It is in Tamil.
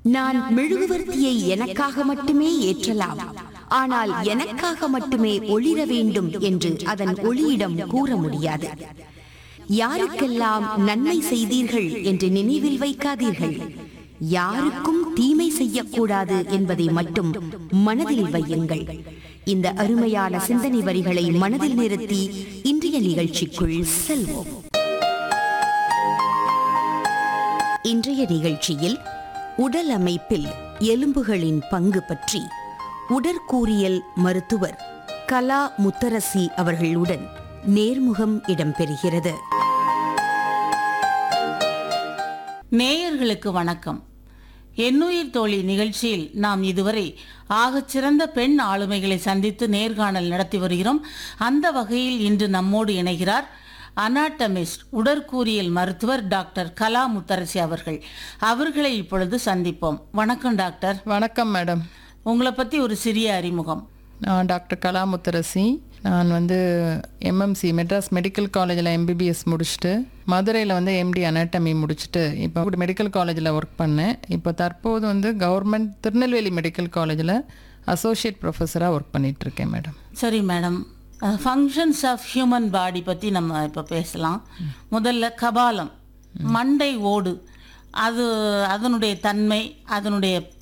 நான் மெழுகுவர்த்தியை எனக்காக மட்டுமே ஏற்றலாம் ஆனால் எனக்காக மட்டுமே ஒளிர வேண்டும் என்று அதன் ஒளியிடம் கூற முடியாது யாருக்கெல்லாம் நன்மை செய்தீர்கள் என்று நினைவில் வைக்காதீர்கள் யாருக்கும் தீமை செய்யக்கூடாது என்பதை மட்டும் மனதில் வையுங்கள் இந்த அருமையான சிந்தனை வரிகளை மனதில் நிறுத்தி இன்றைய நிகழ்ச்சிக்குள் செல்வோம் இன்றைய நிகழ்ச்சியில் உடல் அமைப்பில் எலும்புகளின் பங்கு பற்றி உடற்கூறியல் மருத்துவர் கலா முத்தரசி அவர்களுடன் நேர்முகம் இடம்பெறுகிறது நேயர்களுக்கு வணக்கம் எண்ணுயிர் தோழி நிகழ்ச்சியில் நாம் இதுவரை ஆகச்சிறந்த பெண் ஆளுமைகளை சந்தித்து நேர்காணல் நடத்தி வருகிறோம் அந்த வகையில் இன்று நம்மோடு இணைகிறார் அனாட்டமிஸ்ட் உடற்கூறியல் மருத்துவர் டாக்டர் கலா முத்தரசி அவர்கள் அவர்களை இப்பொழுது சந்திப்போம் வணக்கம் டாக்டர் வணக்கம் மேடம் உங்களை பற்றி ஒரு சிறிய அறிமுகம் நான் டாக்டர் கலாமுத்தரசி நான் வந்து எம்எம்சி மெட்ராஸ் மெடிக்கல் காலேஜில் எம்பிபிஎஸ் முடிச்சுட்டு மதுரையில் வந்து எம்டி அனாட்டமி முடிச்சுட்டு இப்போ மெடிக்கல் காலேஜில் ஒர்க் பண்ணேன் இப்போ தற்போது வந்து கவர்மெண்ட் திருநெல்வேலி மெடிக்கல் காலேஜில் அசோசியேட் ப்ரொஃபஸராக ஒர்க் பண்ணிகிட்ருக்கேன் மேடம் சரி madam functions of human body பற்றி நம்ம இப்போ பேசலாம் முதல்ல கபாலம் மண்டை ஓடு அது அதனுடைய தன்மை அதனுடைய